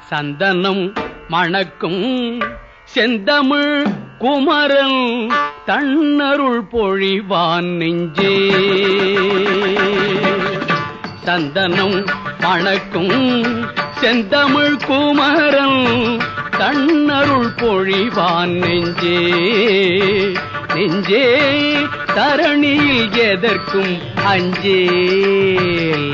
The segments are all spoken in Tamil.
சந்தனம் மணக்கும் செந்தமிழ் குமரன் தன்னருள் பொழிவான் நெஞ்சே சந்தனம் மணக்கும் செந்தமிழ் குமரன் தன்னருள் பொழிவான் நெஞ்சே நெஞ்சே தரணியில் எதற்கும் அஞ்சேல்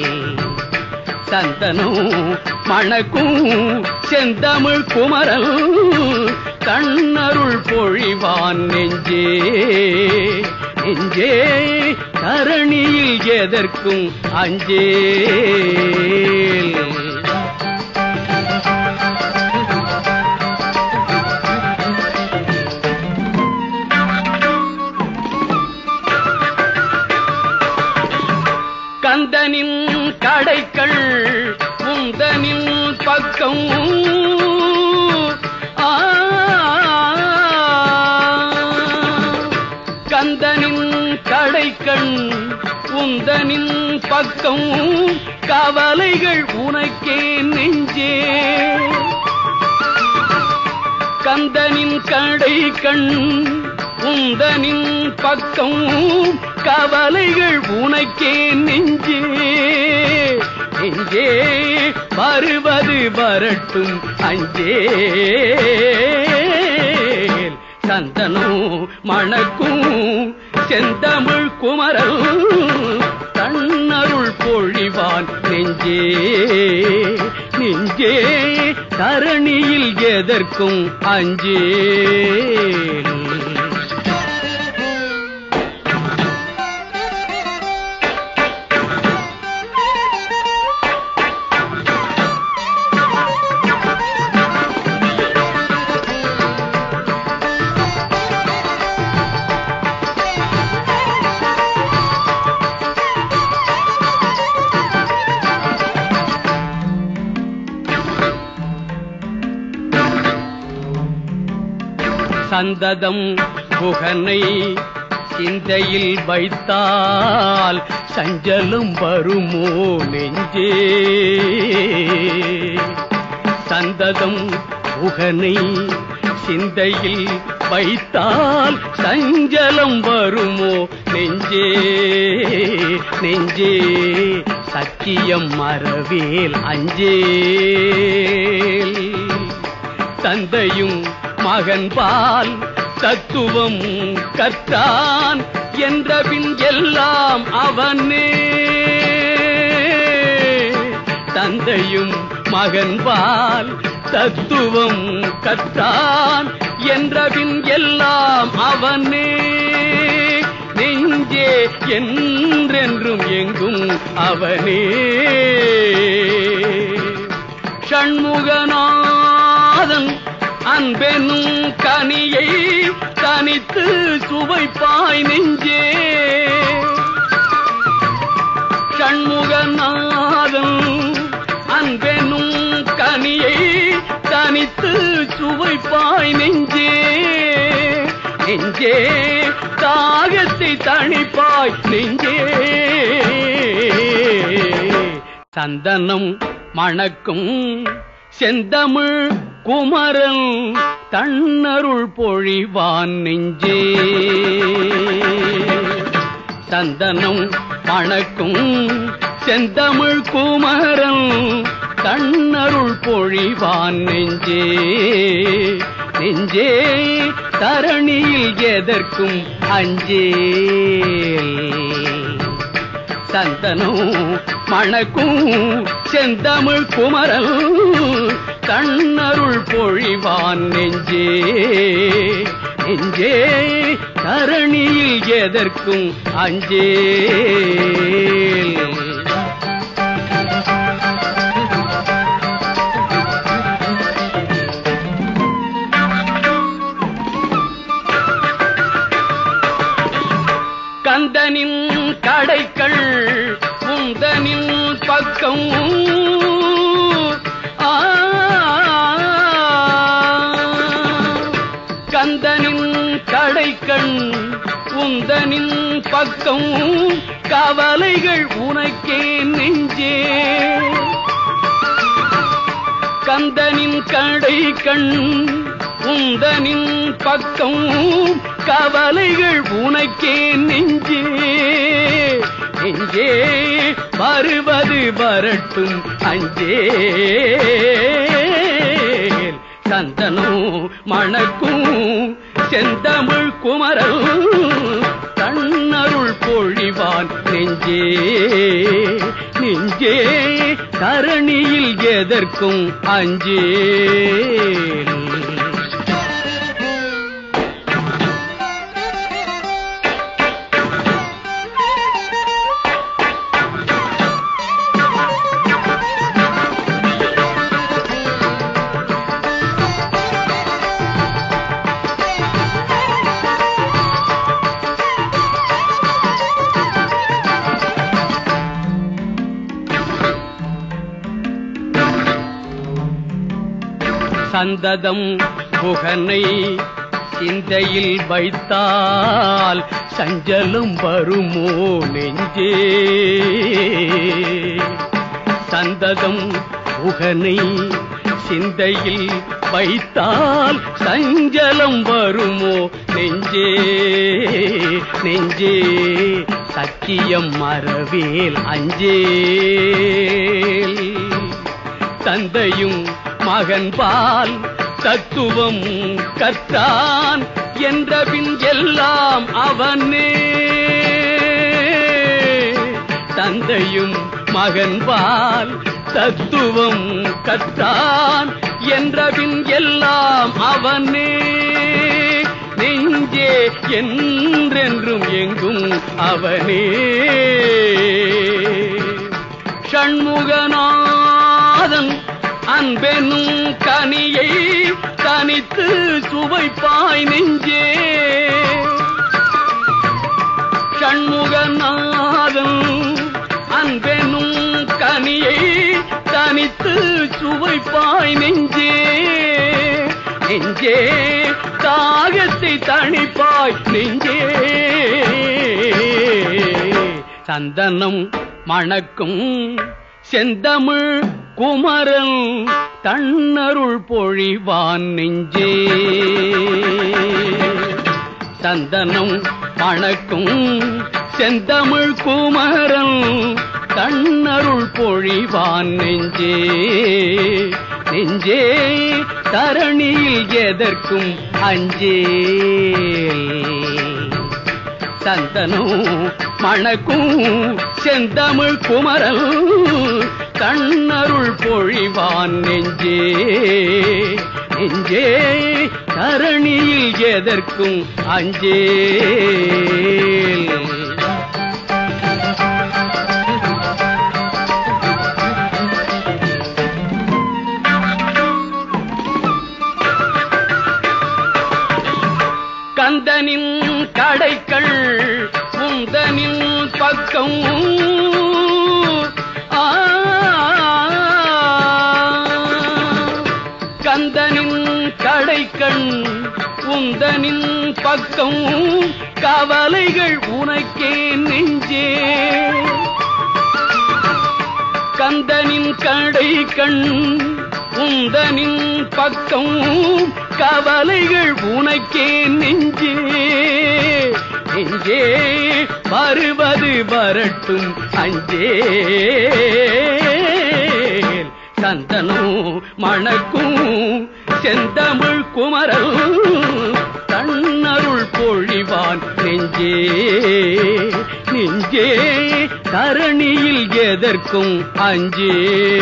சந்தனம் மணக்கும் செந்தமிழ் குமரல் கண்ணருள் பொழிவான் நெஞ்சே நெஞ்சே தரணியில் எதற்கும் அஞ்சேல் கந்தனின் கடைக்கள் உந்தனின் பக்கம் ஆ, கந்தனின் கடைக்கண் உந்தனின் பக்கம் கவலைகள் உனக்கே நெஞ்சே கந்தனின் கடை கண் உந்தனின் பக்கம் கவலைகள் உனக்கே நெஞ்சே நெஞ்சே வருவது வரட்டும் அஞ்சே சந்தனம் மணக்கும் செந்தமிழ் குமரல் தன்னருள் பொழிவான் நெஞ்சே நெஞ்சே தரணியில் எதற்கும் அஞ்சேல் சந்ததம் புகனை சிந்தையில் வைத்தால் சஞ்சலம் வருமோ நெஞ்சே சந்ததம் புகனை சிந்தையில் வைத்தால் சஞ்சலம் வருமோ நெஞ்சே நெஞ்சே சத்தியம் மறவேல் அஞ்சேல் தந்தையும் மகன்பால் தத்துவம் கற்றான் என்றபின் எல்லாம் அவனே தந்தையும் மகன்பால் தத்துவம் கற்றான் என்றபின் எல்லாம் அவனே நெஞ்சே என்றென்றும் எங்கும் அவனே ஷண்முகநாதன் அன்பெனும் கனியை தனித்து சுவைப்பாய் நெஞ்சே ஷண்முகநாதன் அன்பெனும் கனியை தனித்து சுவைப்பாய் நெஞ்சே நெஞ்சே தாகத்தை தணிப்பாய் நெஞ்சே சந்தனம் மணக்கும் செந்தமிழ் குமரன் தன்னருள் பொழிவான் நெஞ்சே சந்தனம் மணக்கும் செந்தமிழ் குமரன் தன்னருள் பொழிவான் நெஞ்சே நெஞ்சே தரணியில் எதற்கும் அஞ்சேல் சந்தனம் மணக்கும் செந்தமிழ் குமரல் கண்ணருள் பொழிவான் நெஞ்சே நெஞ்சே தரணியில் எதற்கும் அஞ்சேல் கந்தனின் கடைக்கள் உந்தனின் பக்கம் ஆ, கந்தனின் கடைக்கண் உந்தனின் பக்கம் கவலைகள் உனக்கே நெஞ்சே கந்தனின் கடை கண் உந்தனின் பக்கம் கவலைகள் உனக்கே நெஞ்சே நெஞ்சே வருவது வரட்டும் அஞ்சே சந்தனம் மணக்கும் செந்தமிழ் குமரல் தன்னருள் பொழிவான் நெஞ்சே நெஞ்சே தரணியில் எதற்கும் அஞ்சே சந்ததம் புகனை சிந்தையில் வைத்தால் சஞ்சலம் வருமோ நெஞ்சே சந்ததம் புகனை சிந்தையில் வைத்தால் சஞ்சலம் வருமோ நெஞ்சே நெஞ்சே சத்தியம் மறவேல் அஞ்சேல் தந்தையும் மகன் பால் தத்துவம் கற்றான் என்றபின் எல்லாம் அவனே தந்தையும் மகன் பால் தத்துவம் கற்றான் என்றபின் எல்லாம் அவனே நெஞ்சே என்றென்றும் எங்கும் அவனே ஷண்முகநாதன் அன்பெனும் கனியை தனித்து சுவைப்பாய் நெஞ்சே ஷண்முகநாதன் அன்பெனும் கனியை தனித்து சுவைப்பாய் நெஞ்சே நெஞ்சே தாகத்தை தணிப்பாய் நெஞ்சே சந்தனம் மணக்கும் செந்தமிழ் குமரன் தன்னருள் பொழிவான் நெஞ்சே சந்தனம் மணக்கும் செந்தமிழ் குமரன் தன்னருள் பொழிவான் நெஞ்சே நெஞ்சே தரணியில் எதற்கும் அஞ்சே சந்தனம் மணக்கும் செந்தமிழ் குமரல் தன்னருள் பொழிவான் நெஞ்சே நெஞ்சே தரணியில் எதற்கும் அஞ்சே கந்தனின் கடைக்கள் உந்தனின் பக்கம் ஆ, கந்தனின் கடைக்கண் உந்தனின் பக்கம் கவலைகள் உனக்கே நெஞ்சே கந்தனின் கடை கண் உந்தனின் பக்கம் கவலைகள் உனக்கே நெஞ்சே நெஞ்சே வருவது வரட்டும் அஞ்சே சந்தனம் மணக்கும் செந்தமிழ் குமரல் தன்னருள் பொழிவான் நெஞ்சே நெஞ்சே தரணியில் எதற்கும் அஞ்சே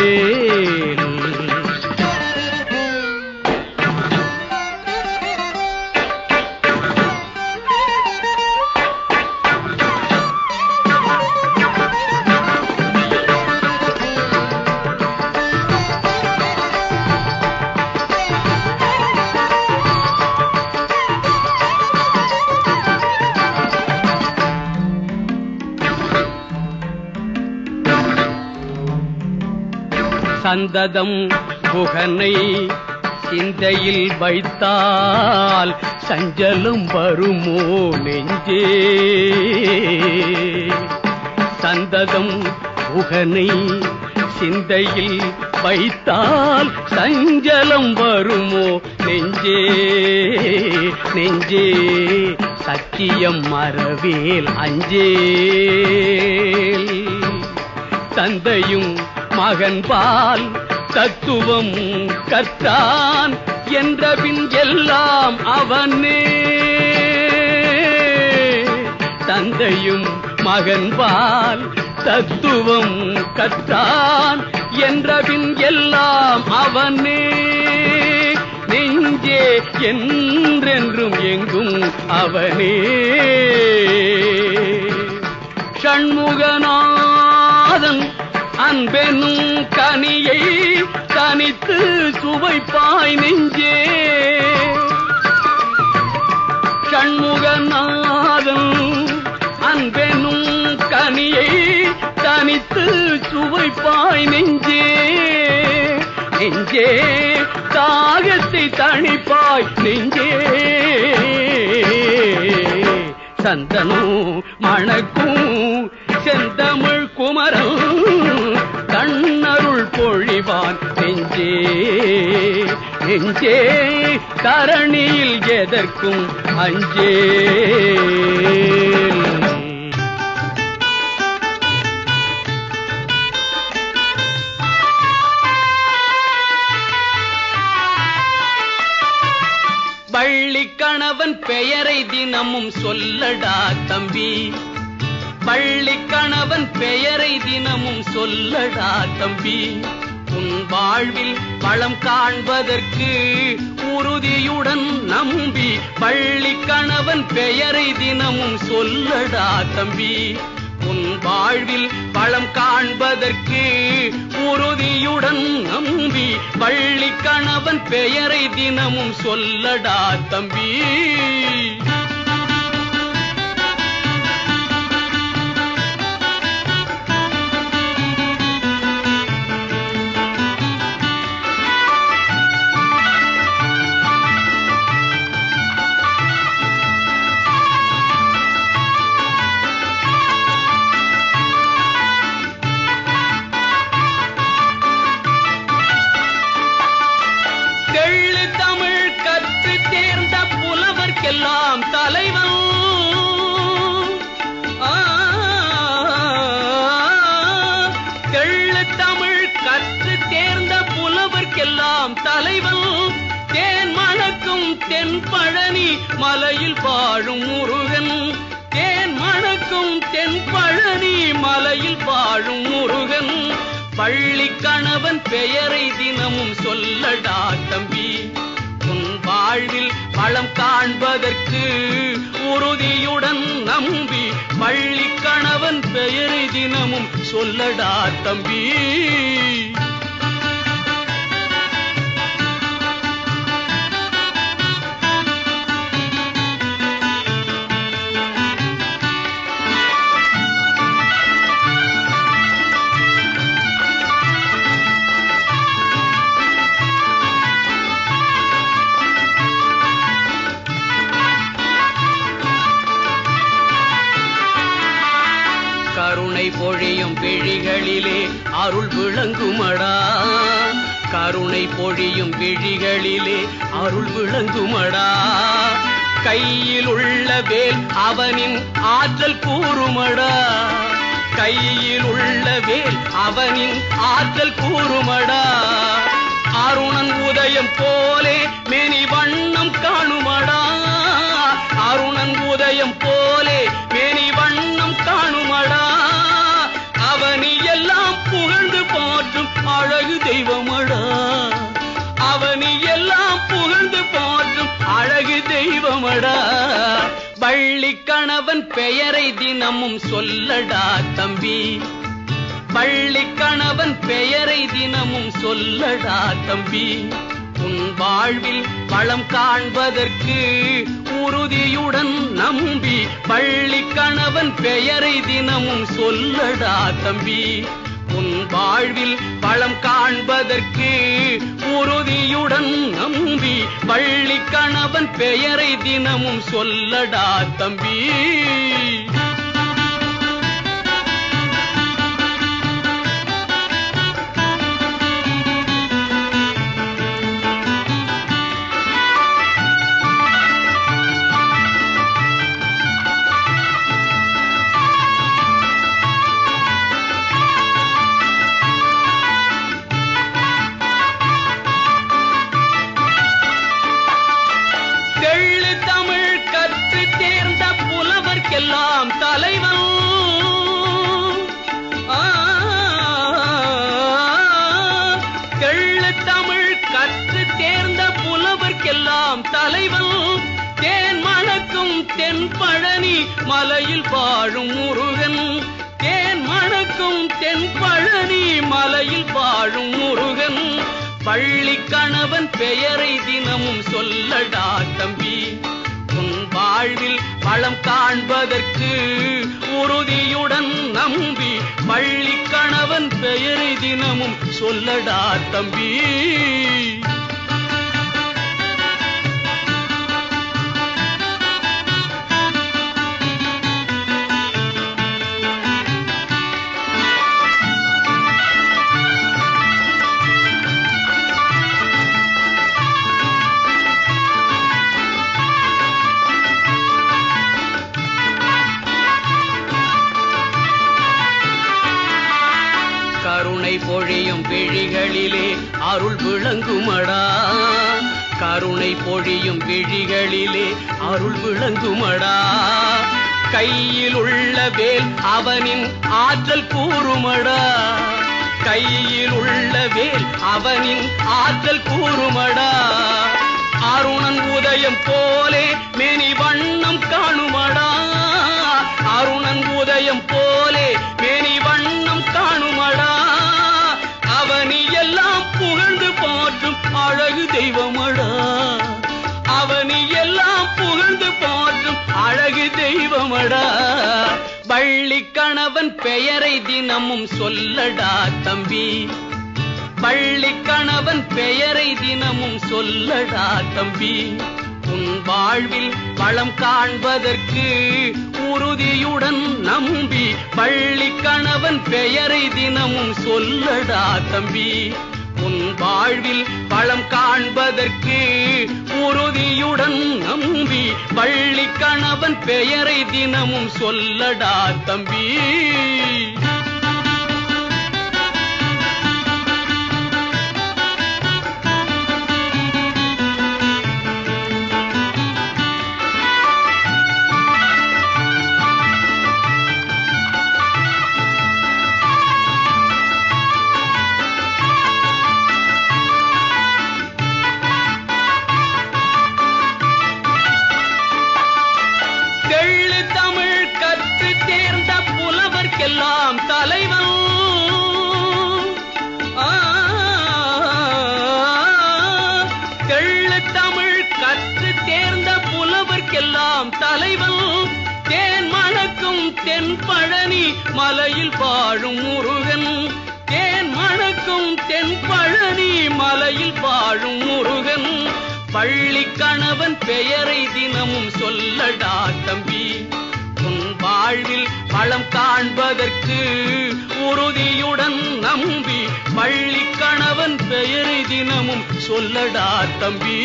சந்ததம் புகனை சிந்தையில் வைத்தால் சஞ்சலம் வருமோ நெஞ்சே சந்ததம் புகனை சிந்தையில் வைத்தால் சஞ்சலம் வருமோ நெஞ்சே நெஞ்சே சத்தியம் மறவேல் அஞ்சேல் தந்தையும் மகன்பால் தத்துவம் கற்றான் என்றபின் எல்லாம் அவனே தந்தையும் மகன்பால் தத்துவம் கற்றான் என்றபின் எல்லாம் அவனே நெஞ்சே என்றென்றும் எங்கும் அவனே ஷண்முகநாதன் அன்பெனும் கனியை தனித்து சுவைப்பாய் நெஞ்சே ஷண்முகநாதன் அன்பெனும் கனியை தனித்து சுவைப்பாய் நெஞ்சே நெஞ்சே தாகத்தை தணிப்பாய் நெஞ்சே சந்தனும் மணக்கும் செந்தமிழ் குமரன் கண்ணருள் பொழிவான் நெஞ்சே நெஞ்சே தரணியில் எதற்கும் அஞ்சே வள்ளி கணவன் பெயரை தினமும் சொல்லடா தம்பி வள்ளி கணவன் பெயரை தினமும் சொல்லடா தம்பி உன் வாழ்வில் வளம் காண்பதற்கு உறுதியுடன் நம்பி வள்ளி கணவன் பெயரை தினமும் சொல்லடா தம்பி உன் வாழ்வில் வளம் காண்பதற்கு உறுதியுடன் நம்பி வள்ளி கணவன் பெயரை தினமும் சொல்லடா தம்பி தெள்ளு தமிழ் கற்று தேர்ந்த புலவர்க்கெல்லாம் தலைவன் ஆ, தெள்ளு தமிழ் கற்று தேர்ந்த புலவர்க்கெல்லாம் தலைவன் தேன் மணக்கும் தென் பழனி மலையில் வாழும் முருகன் தேன் மணக்கும் தென் பழனி மலையில் வாழும் முருகன் பள்ளி கணவன் பெயரை தினமும் சொல்லடா தம்பி உன் வாழ்வில் பழம் காண்பதற்கு உறுதியுடன் நம்பி பள்ளி கணவன் பெயரை தினமும் சொல்லடா தம்பி கருணை பொழியும் விழிகளிலே அருள் விளங்குமடா கருணை பொழியும் விழிகளிலே அருள் விளங்குமடா கையில் உள்ள வேல் அவனின் ஆற்றல் கூறுமடா கையில் உள்ள வேல் அவனின் ஆற்றல் கூறுமடா அருணன் உதயம் போலே மெனி வண்ணம் காணுமடா அருணன் உதயம் போலே மெனி வண்ணம் காணுமடா அவனி எல்லாம் புகழ்ந்து போற்றும் அழகு தெய்வமடா அவனி எல்லாம் புகழ்ந்து போற்றும் அழகு தெய்வமடா வள்ளி கணவன் பெயரை தினமும் சொல்லடா தம்பி பள்ளி கணவன் பெயரை தினமும் சொல்லடா தம்பி உன் வாழ்வில் வளம் காண்பதற்கு உறுதியுடன் நம்பி பள்ளி கணவன் பெயரை தினமும் சொல்லடா தம்பி உன் வாழ்வில் வளம் காண்பதற்கு உறுதியுடன் நம்பி பள்ளி கணவன் பெயரை தினமும் சொல்லடா தம்பி தலைவன் தேன் மணக்கும் தென் பழனி மலையில் வாழும் முருகன் தேன் மணக்கும் தென் பழனி மலையில் வாழும் முருகன் பள்ளி கணவன் பெயரை தினமும் சொல்லடா தம்பி உன் வாழ்வில் பழம் காண்பதற்கு உறுதியுடன் நம்பி பள்ளி கணவன் பெயரை தினமும் சொல்லடா தம்பி கருணை பொழியும் விழிகளிலே அருள் விளங்குமடா கருணை பொழியும் விழிகளிலே அருள் விளங்குமடா கையில் உள்ள வேல் அவனின் ஆற்றல் கூறுமடா கையில் உள்ள வேல் அவனின் ஆற்றல் கூறுமடா அருணன் உதயம் போலே மேனி வண்ணம் காணுமடா அருணன் உதயம் போலே மேனி வண்ணம் காணுமடா அவனி எல்லாம் புகழ்ந்து போற்றும் அழகு தெய்வமடா அவனி எல்லாம் புகழ்ந்து போற்றும் அழகு தெய்வமடா வள்ளி கணவன் பெயரை தினமும் சொல்லடா தம்பி வள்ளி கணவன் பெயரை தினமும் சொல்லடா தம்பி உன் வாழ்வில் வளம் காண்பதற்கு உறுதியுடன் நம்பி வள்ளி கணவன் பெயரை தினமும் சொல்லடா தம்பி உன் வாழ்வில் வளம் காண்பதற்கு உறுதியுடன் நம்பி வள்ளி கணவன் பெயரை தினமும் சொல்லடா தம்பி தெள்ளு தமிழ் கற்று தேர்ந்த புலவர்க்கெல்லாம் தலைவன் ஆ, தெள்ளு தமிழ் கற்று தேர்ந்த புலவர்க்கெல்லாம் தலைவன் தேன் மணக்கும் தென் பழனி மலையில் வாழும் முருகன் தேன் மணக்கும் தென் பழனி மலையில் வாழும் முருகன் பள்ளி கணவன் பெயரை தினமும் சொல்லடா தம்பி உன் வாழ்வில் பழம் காண்பதற்கு உறுதியுடன் நம்பி பள்ளி கணவன் பெயரை தினமும் சொல்லடா தம்பி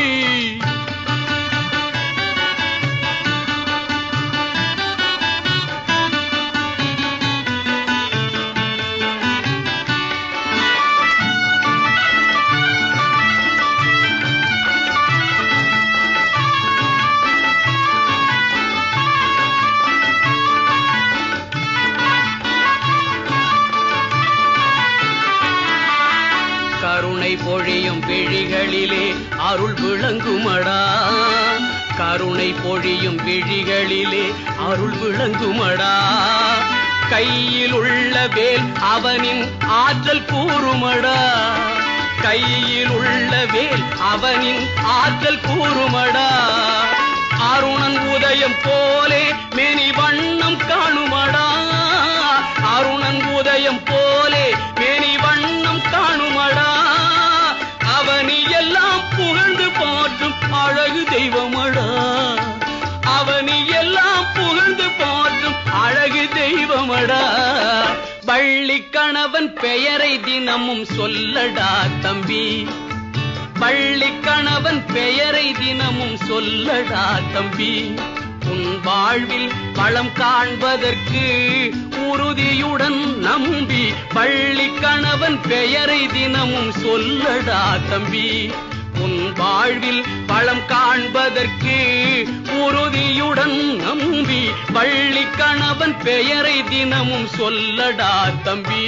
கருணை பொழியும் விழிகளிலே அருள் விளங்குமடா கருணை பொழியும் விழிகளிலே அருள் விளங்குமடா கையில் உள்ள வேல் அவனின் ஆற்றல் கூறுமடா கையில் உள்ள வேல் அவனின் ஆற்றல் கூறுமடா அருணன் உதயம் போலே மேனி வண்ணம் காணுமடா அருணன் உதயம் போலே மேனி வண்ணம் காணுமடா அவனி எல்லாம் புகழ்ந்து போற்றும் அழகு தெய்வமடா அவனி எல்லாம் புகழ்ந்து போற்றும் அழகு தெய்வமடா வள்ளி கணவன் பெயரை தினமும் சொல்லடா தம்பி பள்ளி கணவன் பெயரை தினமும் சொல்லடா தம்பி உன் வாழ்வில் வளம் காண்பதற்கு உறுதியுடன் நம்பி பள்ளி கணவன் பெயரை தினமும் சொல்லடா தம்பி உன் வாழ்வில் வளம் காண்பதற்கு உறுதியுடன் நம்பி பள்ளி கணவன் பெயரை தினமும் சொல்லடா தம்பி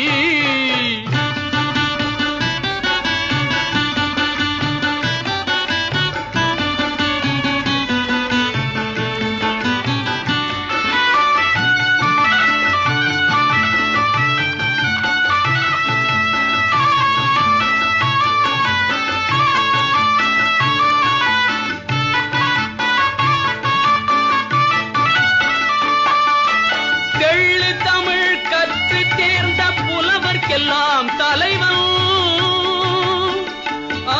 கற்று தேர்ந்த புலவர்க்கெல்லாம் தலைவன் ஆ,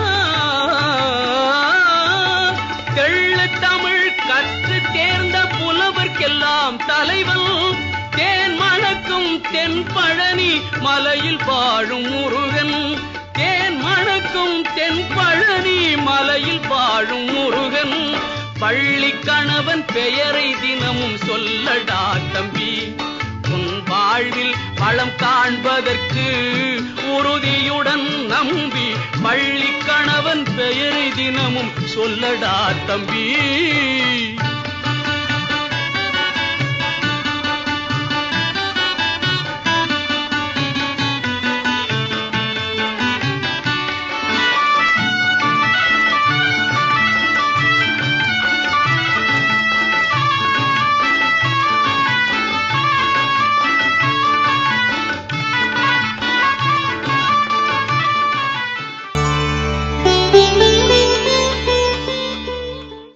தெள்ளு தமிழ் கற்று தேர்ந்த புலவர்க்கெல்லாம் தலைவன் தேன் மணக்கும் தென் பழனி மலையில் வாழும் முருகன் தேன் மணக்கும் தென் பழனி மலையில் வாழும் முருகன் பள்ளி கணவன் பெயரை தினமும் சொல்லடா தம்பி உன் வாழ்வில் வளம் காண்பதற்கு உறுதியுடன் நம்பி பள்ளி கணவன் பெயரை தினமும் சொல்லடா தம்பி